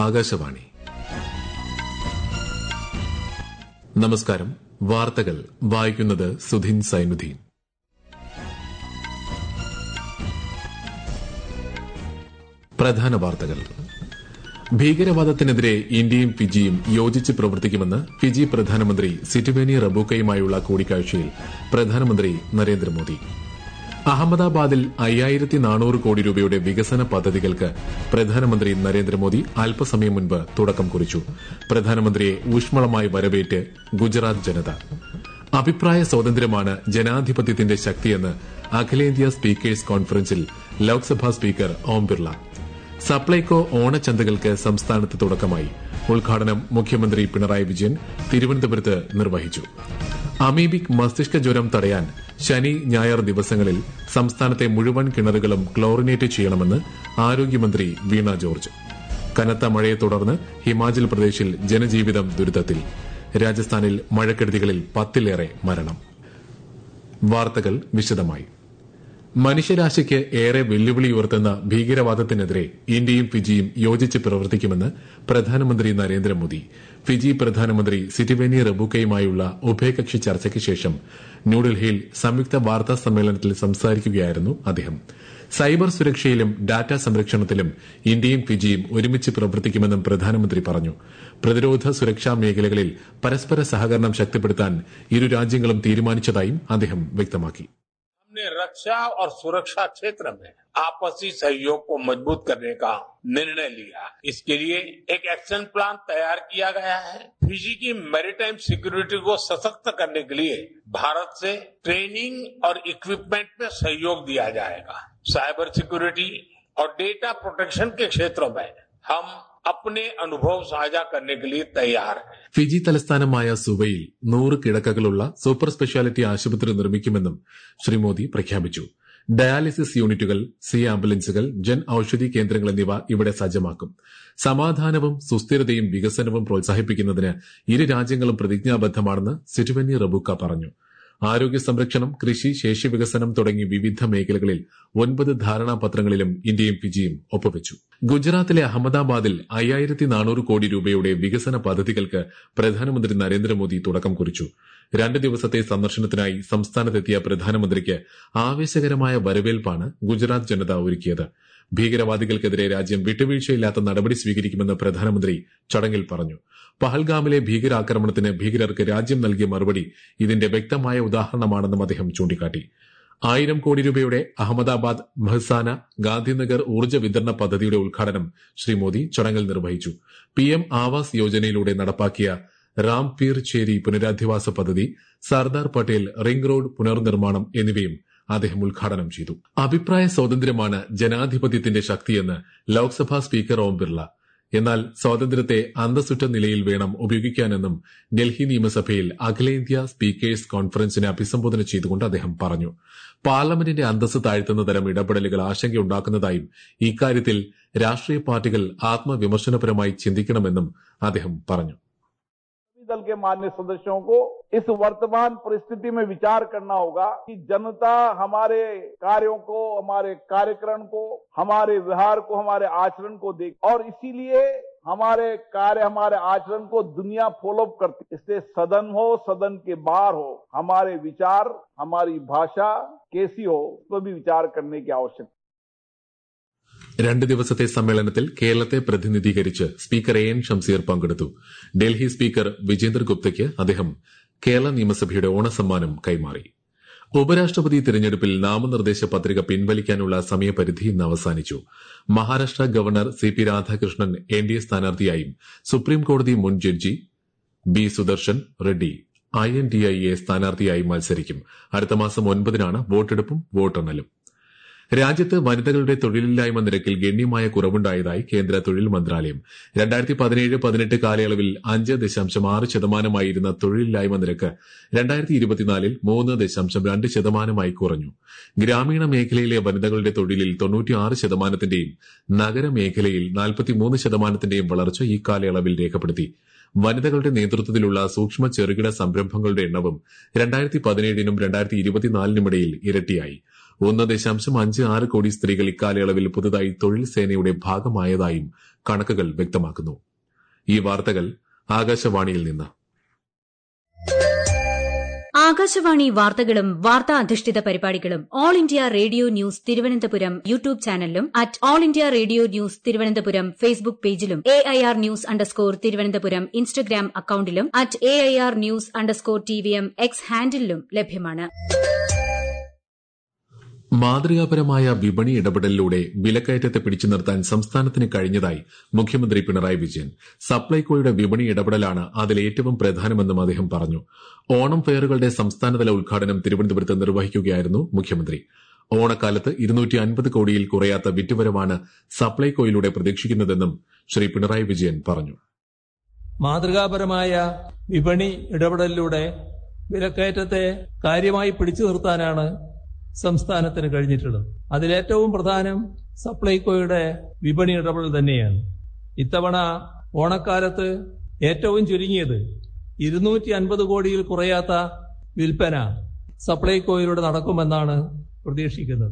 ആകാശവാണി നമസ്കാരം വാർത്തകൾ വായിക്കുന്നത് സുധിൻ സൈനുദ്ദീൻ പ്രധാന വാർത്തകൾ ഭീകരവാദത്തിനെതിരെ ഇന്ത്യയും ഫിജിയും യോജിച്ച് പ്രവർത്തിക്കുമെന്ന് ഫിജി പ്രധാനമന്ത്രി സിറ്റുവേനി റബൂക്കയുമായുള്ള കൂടിക്കാഴ്ചയിൽ പ്രധാനമന്ത്രി നരേന്ദ്രമോദി അഹമ്മദാബാദിൽ അയ്യായിരത്തി നാനൂറ് കോടി രൂപയുടെ വികസന പദ്ധതികൾക്ക് പ്രധാനമന്ത്രി നരേന്ദ്രമോദി അല്പസമയം മുൻപ് തുടക്കം കുറിച്ചു പ്രധാനമന്ത്രിയെ ഊഷ്മളമായി വരവേറ്റ് ഗുജറാത്ത് ജനത അഭിപ്രായ സ്വാതന്ത്ര്യമാണ് ജനാധിപത്യത്തിന്റെ ശക്തിയെന്ന് അഖിലേന്ത്യാ സ്പീക്കേഴ്സ് കോൺഫറൻസിൽ ലോക്സഭാ സ്പീക്കർ ഓം ബിർള സപ്ലൈകോ ഓണച്ചന്തകൾക്ക് സംസ്ഥാനത്ത് തുടക്കമായി ഉദ്ഘാടനം മുഖ്യമന്ത്രി പിണറായി വിജയൻ തിരുവനന്തപുരത്ത് നിർവഹിച്ചു അമീബിക് മസ്തിഷ്ക ജ്വരം തടയാൻ ശനി ഞായർ ദിവസങ്ങളിൽ സംസ്ഥാനത്തെ മുഴുവൻ കിണറുകളും ക്ലോറിനേറ്റ് ചെയ്യണമെന്ന് ആരോഗ്യമന്ത്രി വീണ ജോർജ് കനത്ത മഴയെ തുടർന്ന് ഹിമാചൽ പ്രദേശിൽ ജനജീവിതം ദുരിതത്തിൽ രാജസ്ഥാനിൽ മഴക്കെടുതികളിൽ പത്തിലേറെ മരണം വാർത്തകൾ വിശദമായി മനുഷ്യരാശിക്ക് ഏറെ വെല്ലുവിളി ഉയർത്തുന്ന ഭീകരവാദത്തിനെതിരെ ഇന്ത്യയും ഫിജിയും യോജിച്ച് പ്രവർത്തിക്കുമെന്ന് പ്രധാനമന്ത്രി നരേന്ദ്രമോദി ഫിജി പ്രധാനമന്ത്രി സിറ്റിവേനി റബൂക്കയുമായുള്ള ഉഭയകക്ഷി ചർച്ചയ്ക്ക് ശേഷം ന്യൂഡൽഹിയിൽ സംയുക്ത വാർത്താ സമ്മേളനത്തിൽ സംസാരിക്കുകയായിരുന്നു അദ്ദേഹം സൈബർ സുരക്ഷയിലും ഡാറ്റ സംരക്ഷണത്തിലും ഇന്ത്യയും ഫിജിയും ഒരുമിച്ച് പ്രവർത്തിക്കുമെന്നും പ്രധാനമന്ത്രി പറഞ്ഞു പ്രതിരോധ സുരക്ഷാ മേഖലകളിൽ പരസ്പര സഹകരണം ശക്തിപ്പെടുത്താൻ ഇരു രാജ്യങ്ങളും തീരുമാനിച്ചതായും അദ്ദേഹം വ്യക്തമാക്കി हमने रक्षा और सुरक्षा क्षेत्र में आपसी सहयोग को मजबूत करने का निर्णय लिया इसके लिए एक एक्शन प्लान तैयार किया गया है फिजी की मैरीटाइम सिक्योरिटी को सशक्त करने के लिए भारत से ट्रेनिंग और इक्विपमेंट में सहयोग दिया जाएगा साइबर सिक्योरिटी और डेटा प्रोटेक्शन के क्षेत्रों में हम अपने अनुभव साझा करने के लिए तैयार हैं ഫിജി തലസ്ഥാനമായ സുവയിൽ നൂറ് കിടക്കകളുള്ള സൂപ്പർ സ്പെഷ്യാലിറ്റി ആശുപത്രി നിർമ്മിക്കുമെന്നും ശ്രീ മോദി പ്രഖ്യാപിച്ചു ഡയാലിസിസ് യൂണിറ്റുകൾ സി ആംബുലൻസുകൾ ജൻ ഔഷധി കേന്ദ്രങ്ങൾ എന്നിവ ഇവിടെ സജ്ജമാക്കും സമാധാനവും സുസ്ഥിരതയും വികസനവും പ്രോത്സാഹിപ്പിക്കുന്നതിന് ഇരു രാജ്യങ്ങളും പ്രതിജ്ഞാബദ്ധമാണെന്ന് സിറ്റുവന്നി റബുക്ക പറഞ്ഞു ആരോഗ്യ സംരക്ഷണം കൃഷി ശേഷി വികസനം തുടങ്ങി വിവിധ മേഖലകളിൽ ഒൻപത് ധാരണാപത്രങ്ങളിലും ഇന്ത്യയും ഫിജിയും ഒപ്പുവച്ചു ഗുജറാത്തിലെ അഹമ്മദാബാദിൽ അയ്യായിരത്തി നാനൂറ് കോടി രൂപയുടെ വികസന പദ്ധതികൾക്ക് പ്രധാനമന്ത്രി നരേന്ദ്രമോദി തുടക്കം കുറിച്ചു രണ്ട് ദിവസത്തെ സന്ദർശനത്തിനായി സംസ്ഥാനത്തെത്തിയ പ്രധാനമന്ത്രിക്ക് ആവേശകരമായ വരവേൽപ്പാണ് ഗുജറാത്ത് ജനത ഒരുക്കിയത് ഭീകരവാദികൾക്കെതിരെ രാജ്യം വിട്ടുവീഴ്ചയില്ലാത്ത നടപടി സ്വീകരിക്കുമെന്ന് പ്രധാനമന്ത്രി ചടങ്ങിൽ പറഞ്ഞു പഹൽഗാമിലെ ഭീകരാക്രമണത്തിന് ഭീകരർക്ക് രാജ്യം നൽകിയ മറുപടി ഇതിന്റെ വ്യക്തമായ ഉദാഹരണമാണെന്നും അദ്ദേഹം ചൂണ്ടിക്കാട്ടി ആയിരം കോടി രൂപയുടെ അഹമ്മദാബാദ് മഹ്സാന ഗാന്ധിനഗർ ഊർജ്ജ വിതരണ പദ്ധതിയുടെ ഉദ്ഘാടനം ശ്രീ മോദി ചടങ്ങിൽ നിർവഹിച്ചു പിഎം ആവാസ് യോജനയിലൂടെ നടപ്പാക്കിയ റാംപീർ ചേരി പുനരധിവാസ പദ്ധതി സർദാർ പട്ടേൽ റിംഗ് റോഡ് പുനർനിർമ്മാണം എന്നിവയും അദ്ദേഹം ഉദ്ഘാടനം ചെയ്തു അഭിപ്രായ സ്വാതന്ത്ര്യമാണ് ജനാധിപത്യത്തിന്റെ ശക്തിയെന്ന് ലോക്സഭാ സ്പീക്കർ ഓം ബിർള എന്നാൽ സ്വാതന്ത്ര്യത്തെ അന്തസ്സുറ്റ നിലയിൽ വേണം ഉപയോഗിക്കാനെന്നും ഡൽഹി നിയമസഭയിൽ അഖിലേന്ത്യാ സ്പീക്കേഴ്സ് കോൺഫറൻസിനെ അഭിസംബോധന ചെയ്തുകൊണ്ട് അദ്ദേഹം പറഞ്ഞു പാർലമെന്റിന്റെ അന്തസ്സ് താഴ്ത്തുന്ന തരം ഇടപെടലുകൾ ആശങ്കയുണ്ടാക്കുന്നതായും ഇക്കാര്യത്തിൽ രാഷ്ട്രീയ പാർട്ടികൾ ആത്മവിമർശനപരമായി ചിന്തിക്കണമെന്നും അദ്ദേഹം പറഞ്ഞു दल के मान्य सदस्यों को इस वर्तमान परिस्थिति में विचार करना होगा कि जनता हमारे कार्यों को हमारे कार्यक्रम को हमारे व्यवहार को हमारे आचरण को देख और इसीलिए हमारे कार्य हमारे आचरण को दुनिया फॉलोअप करती इसलिए सदन हो सदन के बाहर हो हमारे विचार हमारी भाषा कैसी हो उस पर भी विचार करने की आवश्यकता രണ്ട് ദിവസത്തെ സമ്മേളനത്തിൽ കേരളത്തെ പ്രതിനിധീകരിച്ച് സ്പീക്കർ എ എൻ ഷംസീർ പങ്കെടുത്തു ഡൽഹി സ്പീക്കർ വിജേന്ദർ ഗുപ്തയ്ക്ക് അദ്ദേഹം കേരള നിയമസഭയുടെ ഓണസമ്മാനം കൈമാറി ഉപരാഷ്ട്രപതി തിരഞ്ഞെടുപ്പിൽ നാമനിർദ്ദേശ പത്രിക പിൻവലിക്കാനുള്ള സമയപരിധി ഇന്ന് അവസാനിച്ചു Maharashtra governor C P Radhakrishnan N D A സ്ഥാനാർത്ഥിയായും സുപ്രീംകോടതി മുൻ ജഡ്ജി B Sudarshan Reddy I N D I A സ്ഥാനാർത്ഥിയായും മത്സരിക്കും അടുത്ത മാസം ഒൻപതിനാണ് വോട്ടെടുപ്പും വോട്ടെണ്ണലും രാജ്യത്ത് വനിതകളുടെ തൊഴിലില്ലായ്മ നിരക്കിൽ ഗണ്യമായ കുറവുണ്ടായതായി കേന്ദ്ര തൊഴിൽ മന്ത്രാലയം രണ്ടായിരത്തി പതിനേഴ് പതിനെട്ട് കാലയളവിൽ അഞ്ച് ദശാംശം ആറ് ശതമാനമായിരുന്ന തൊഴിലില്ലായ്മ നിരക്ക് രണ്ടായിരത്തി ഇരുപത്തിനാലിൽ മൂന്ന് ദശാംശം രണ്ട് ശതമാനമായി കുറഞ്ഞു ഗ്രാമീണ മേഖലയിലെ വനിതകളുടെ തൊഴിലിൽ തൊണ്ണൂറ്റിയാറ് ശതമാനത്തിന്റെയും നഗരമേഖലയിൽ നാൽപ്പത്തിമൂന്ന് ശതമാനത്തിന്റെയും വളർച്ച ഈ കാലയളവിൽ രേഖപ്പെടുത്തി വനിതകളുടെ നേതൃത്വത്തിലുള്ള സൂക്ഷ്മ ചെറുകിട സംരംഭങ്ങളുടെ എണ്ണവും രണ്ടായിരത്തി പതിനേഴിനും രണ്ടായിരത്തി ഇരുപത്തിനാലിനുമിടയിൽ ഇരട്ടിയായി ഒന്ന് ദശാംശം അഞ്ച് ആറ് കോടി സ്ത്രീകൾ ഇക്കാലയളവിൽ പുതുതായി തൊഴിൽ സേനയുടെ ഭാഗമായതായും കണക്കുകൾ വ്യക്തമാക്കുന്നു ഈ വാർത്തകൾ ആകാശവാണിയിൽ നിന്ന് ആകാശവാണി വാർത്തകളും വാർത്താ അധിഷ്ഠിത പരിപാടികളും All India Radio news Thiruvananthapuram YouTube ചാനലിലും at All India Radio news Thiruvananthapuram Facebook പേജിലും A I R news underscore Thiruvananthapuram Instagram അക്കൌണ്ടിലും at A I R news underscore T V M X ഹാൻഡിലും ലഭ്യമാണ് മാതൃകാപരമായ വിപണി ഇടപെടലിലൂടെ വിലക്കയറ്റത്തെ പിടിച്ചു നിർത്താൻ സംസ്ഥാനത്തിന് കഴിഞ്ഞതായി മുഖ്യമന്ത്രി പിണറായി വിജയൻ സപ്ലൈകോയുടെ വിപണി ഇടപെടലാണ് അതിൽ ഏറ്റവും പ്രധാനമെന്നും അദ്ദേഹം പറഞ്ഞു ഓണം ഫെയറുകളുടെ സംസ്ഥാനതല ഉദ്ഘാടനം തിരുവനന്തപുരത്ത് നിർവഹിക്കുകയായിരുന്നു മുഖ്യമന്ത്രി ഓണക്കാലത്ത് ഇരുന്നൂറ്റി അൻപത് കോടിയിൽ കുറയാത്ത വിറ്റുവരവാണ് സപ്ലൈകോയിലൂടെ പ്രതീക്ഷിക്കുന്നതെന്നും ശ്രീ പിണറായി വിജയൻ പറഞ്ഞു മാതൃകാപരമായ വിപണി ഇടപെടലിലൂടെ വിലക്കയറ്റത്തെ കാര്യമായി പിടിച്ചു നിർത്താനാണ് സംസ്ഥാനത്തിന് കഴിഞ്ഞിട്ടുള്ളത് അതിലേറ്റവും പ്രധാനം സപ്ലൈകോയുടെ വിപണി ഇടപെടൽ തന്നെയാണ് ഇത്തവണ ഓണക്കാലത്ത് ഏറ്റവും ചുരുങ്ങിയത് ഇരുന്നൂറ്റി അൻപത് കോടിയിൽ കുറയാത്ത വിൽപ്പന സപ്ലൈകോയിലൂടെ നടക്കുമെന്നാണ് പ്രതീക്ഷിക്കുന്നത്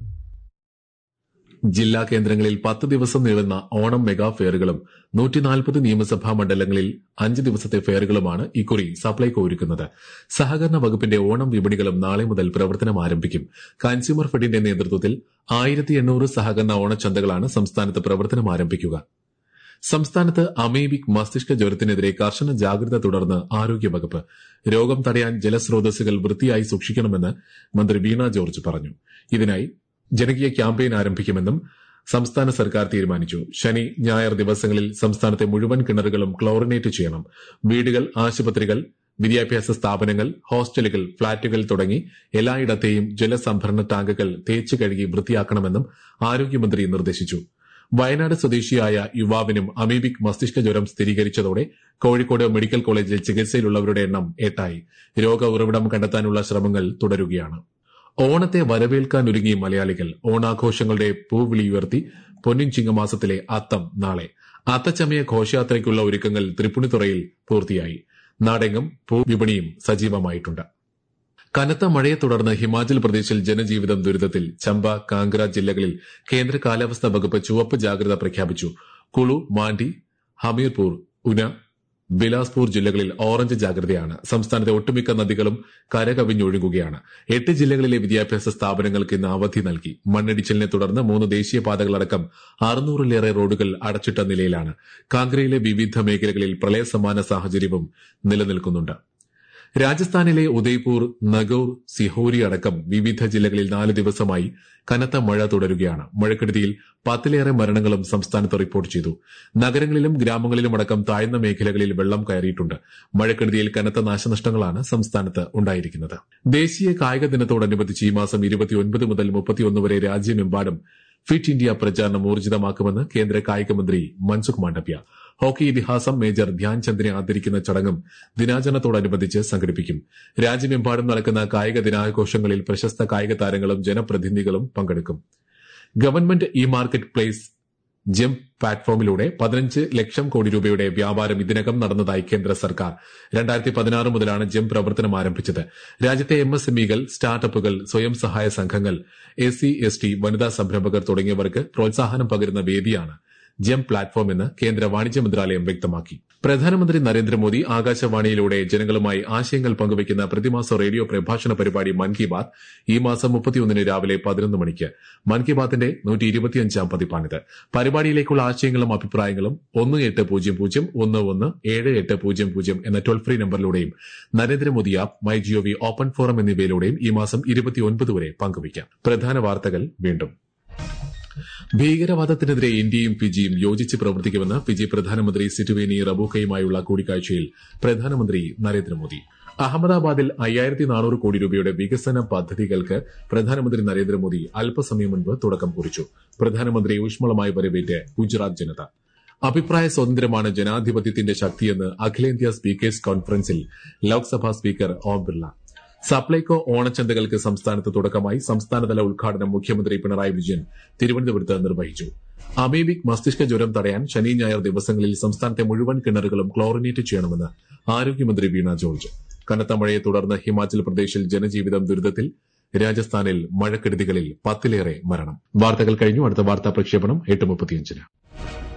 ജില്ലാ കേന്ദ്രങ്ങളിൽ പത്ത് ദിവസം നീളുന്ന ഓണം മെഗാ ഫെയറുകളും നൂറ്റിനാൽപ്പത് നിയമസഭാ മണ്ഡലങ്ങളിൽ അഞ്ച് ദിവസത്തെ ഫെയറുകളുമാണ് ഇക്കുറി സപ്ലൈകോ ഒരുക്കുന്നത് സഹകരണ വകുപ്പിന്റെ ഓണം വിപണികളും നാളെ മുതൽ പ്രവർത്തനം ആരംഭിക്കും കൺസ്യൂമർ ഫെഡിന്റെ നേതൃത്വത്തിൽ ആയിരത്തി എണ്ണൂറ് സഹകരണ ഓണച്ചന്തകളാണ് സംസ്ഥാനത്ത് പ്രവർത്തനം ആരംഭിക്കുക സംസ്ഥാനത്ത് അമേബിക് മസ്തിഷ്ക ജ്വരത്തിനെതിരെ കർശന ജാഗ്രത തുടർന്ന് ആരോഗ്യവകുപ്പ് രോഗം തടയാൻ ജലസ്രോതസ്സുകൾ വൃത്തിയായി സൂക്ഷിക്കണമെന്ന് മന്ത്രി വീണ ജോർജ് പറഞ്ഞു ഇതിനായി ജനകീയ ക്യാമ്പയിൻ ആരംഭിക്കുമെന്നും സംസ്ഥാന സർക്കാർ തീരുമാനിച്ചു ശനി ഞായർ ദിവസങ്ങളിൽ സംസ്ഥാനത്തെ മുഴുവൻ കിണറുകളും ക്ലോറിനേറ്റ് ചെയ്യണം വീടുകൾ ആശുപത്രികൾ വിദ്യാഭ്യാസ സ്ഥാപനങ്ങൾ ഹോസ്റ്റലുകൾ ഫ്ളാറ്റുകൾ തുടങ്ങി എല്ലായിടത്തെയും ജലസംഭരണ ടാങ്കുകൾ തേച്ചു കഴുകി വൃത്തിയാക്കണമെന്നും ആരോഗ്യമന്ത്രി നിർദ്ദേശിച്ചു വയനാട് സ്വദേശിയായ യുവാവിനും അമീബിക് മസ്തിഷ്ക ജ്വരം സ്ഥിരീകരിച്ചതോടെ കോഴിക്കോട് മെഡിക്കൽ കോളേജിൽ ചികിത്സയിലുള്ളവരുടെ എണ്ണം എട്ടായി രോഗ ഉറവിടം കണ്ടെത്താനുള്ള ശ്രമങ്ങൾ തുടരുകയാണ് ഓണത്തെ വരവേൽക്കാനൊരുങ്ങി മലയാളികൾ ഓണാഘോഷങ്ങളുടെ പൂവിളിയുയർത്തി പൊന്നിൻ ചിങ്ങമാസത്തിലെ അത്തം നാളെ അത്തച്ചമയ ഘോഷയാത്രയ്ക്കുള്ള ഒരുക്കങ്ങൾ തൃപ്പുണിത്തുറയിൽ പൂർത്തിയായി നാടെങ്ങും പൂവിപണിയും സജീവമായിട്ടുണ്ട് കനത്ത മഴയെ തുടർന്ന് ഹിമാചൽ പ്രദേശിൽ ജനജീവിതം ദുരിതത്തിൽ ചമ്പ കാംഗ്ര ജില്ലകളിൽ കേന്ദ്ര കാലാവസ്ഥാ വകുപ്പ് ചുവപ്പ് ജാഗ്രത പ്രഖ്യാപിച്ചു കുളു മാണ്ഡി ഹമീർപൂർ ഉന ബിലാസ്പൂർ ജില്ലകളിൽ ഓറഞ്ച് ജാഗ്രതയാണ് സംസ്ഥാനത്തെ ഒട്ടുമിക്ക നദികളും കരകവിഞ്ഞൊഴുകുകയാണ് എട്ട് ജില്ലകളിലെ വിദ്യാഭ്യാസ സ്ഥാപനങ്ങൾക്ക് ഇന്ന് അവധി നൽകി മണ്ണിടിച്ചിലിനെ തുടർന്ന് മൂന്ന് ദേശീയപാതകളടക്കം അറുന്നൂറിലേറെ റോഡുകൾ അടച്ചിട്ട നിലയിലാണ് കാംഗ്രയിലെ വിവിധ മേഖലകളിൽ പ്രളയസമാന സാഹചര്യവും നിലനിൽക്കുന്നുണ്ട് രാജസ്ഥാനിലെ ഉദയ്പൂർ നഗൌർ സിഹോരി അടക്കം വിവിധ ജില്ലകളിൽ നാല് ദിവസമായി കനത്ത മഴ തുടരുകയാണ് മഴക്കെടുതിയിൽ പത്തിലേറെ മരണങ്ങളും സംസ്ഥാനത്ത് റിപ്പോർട്ട് ചെയ്തു നഗരങ്ങളിലും ഗ്രാമങ്ങളിലും അടക്കം താഴ്ന്ന മേഖലകളിൽ വെള്ളം കയറിയിട്ടുണ്ട് മഴക്കെടുതിയിൽ കനത്ത നാശനഷ്ടങ്ങളാണ് സംസ്ഥാനത്ത് ഉണ്ടായിരിക്കുന്നത് ദേശീയ കായിക ദിനത്തോടനുബന്ധിച്ച് ഈ മാസം ഇരുപത്തിയൊൻപത് മുതൽ മുപ്പത്തിയൊന്ന് വരെ രാജ്യമെമ്പാടും ഫിറ്റ് ഇന്ത്യ പ്രചാരണം ഊർജിതമാക്കുമെന്ന് കേന്ദ്ര കായിക മന്ത്രി മൻസുഖ് മാണ്ഡവ്യ ഹോക്കി ഇതിഹാസം മേജർ ധ്യാൻചന്ദിനെ ആദരിക്കുന്ന ചടങ്ങും ദിനാചരണത്തോടനുബന്ധിച്ച് സംഘടിപ്പിക്കും രാജ്യമെമ്പാടും നടക്കുന്ന കായിക ദിനാഘോഷങ്ങളിൽ പ്രശസ്ത കായിക താരങ്ങളും ജനപ്രതിനിധികളും പങ്കെടുക്കും government e marketplace GeM പ്ലാറ്റ്ഫോമിലൂടെ പതിനഞ്ച് ലക്ഷം കോടി രൂപയുടെ വ്യാപാരം ഇതിനകം നടന്നതായി കേന്ദ്ര സർക്കാർ രണ്ടായിരത്തി പതിനാറ് മുതലാണ് ജെം പ്രവർത്തനം ആരംഭിച്ചത് രാജ്യത്തെ എം എസ് എംഇകൾ സ്റ്റാർട്ടപ്പുകൾ സ്വയം സഹായ സംഘങ്ങൾ എസ് സി എസ് ടി വനിതാ സംരംഭകർ തുടങ്ങിയവർക്ക് പ്രോത്സാഹനം പകരുന്ന വേദിയാണ് ജെം പ്ലാറ്റ്ഫോം എന്ന് കേന്ദ്ര വാണിജ്യ മന്ത്രാലയം വ്യക്തമാക്കി പ്രധാനമന്ത്രി നരേന്ദ്രമോദി ആകാശവാണിയിലൂടെ ജനങ്ങളുമായി ആശയങ്ങൾ പങ്കുവയ്ക്കുന്ന പ്രതിമാസ റേഡിയോ പ്രഭാഷണ പരിപാടി മൻ കി ബാത് ഈ മാസം മുപ്പത്തിയൊന്നിന് രാവിലെ പതിനൊന്ന് മണിക്ക് മൻ കി ബാത്തിന്റെ നൂറ്റി ഇരുപത്തിയഞ്ചാം പതിപ്പാണിത് പരിപാടിയിലേക്കുള്ള ആശയങ്ങളും അഭിപ്രായങ്ങളും ഒന്ന് എട്ട് പൂജ്യം പൂജ്യം ഒന്ന് ഒന്ന് ഏഴ് എട്ട് പൂജ്യം പൂജ്യം എന്ന toll free നമ്പറിലൂടെയും Narendra Modi app my G O V open forum എന്നിവയിലൂടെയും ഈ മാസം ഇരുപത്തിയൊൻപത് വരെ പങ്കുവയ്ക്കാം പ്രധാന വാർത്തകൾ വീണ്ടും ഭീകരവാദത്തിനെതിരെ ഇന്ത്യയും ഫിജിയും യോജിച്ച് പ്രവർത്തിക്കുമെന്ന് ഫിജി പ്രധാനമന്ത്രി സിറ്റുവേനി റബൂക്കയുമായുള്ള കൂടിക്കാഴ്ചയിൽ പ്രധാനമന്ത്രി നരേന്ദ്രമോദി അഹമ്മദാബാദിൽ അയ്യായിരത്തി നാനൂറ് കോടി രൂപയുടെ വികസന പദ്ധതികൾക്ക് പ്രധാനമന്ത്രി നരേന്ദ്രമോദി അല്പസമയം മുൻപ് തുടക്കം കുറിച്ചു പ്രധാനമന്ത്രി ഊഷ്മളമായി വരവേറ്റ് ഗുജറാത്ത് ജനത അഭിപ്രായ സ്വാതന്ത്ര്യമാണ് ജനാധിപത്യത്തിന്റെ ശക്തിയെന്ന് അഖിലേന്ത്യാ സ്പീക്കേഴ്സ് കോൺഫറൻസിൽ ലോക്സഭാ സ്പീക്കർ ഓം ബിർള സപ്ലൈകോ ഓണച്ചന്തകൾക്ക് സംസ്ഥാനത്ത് തുടക്കമായി സംസ്ഥാനതല ഉദ്ഘാടനം മുഖ്യമന്ത്രി പിണറായി വിജയൻ തിരുവനന്തപുരത്ത് നിർവഹിച്ചു അമീബിക് മസ്തിഷ്ക ജ്വരം തടയാൻ ശനി ഞായർ ദിവസങ്ങളിൽ സംസ്ഥാനത്തെ മുഴുവൻ കിണറുകളും ക്ലോറിനേറ്റ് ചെയ്യണമെന്ന് ആരോഗ്യമന്ത്രി വീണ ജോർജ് കനത്ത മഴയെ തുടർന്ന് ഹിമാചൽ പ്രദേശിൽ ജനജീവിതം ദുരിതത്തിൽ രാജസ്ഥാനിൽ മഴക്കെടുതികളിൽ പത്തിലേറെ മരണം വാർത്തകൾ കഴിഞ്ഞു അടുത്ത വാർത്താ പ്രക്ഷേപണം എട്ട് മുപ്പത്തിയഞ്ചിന്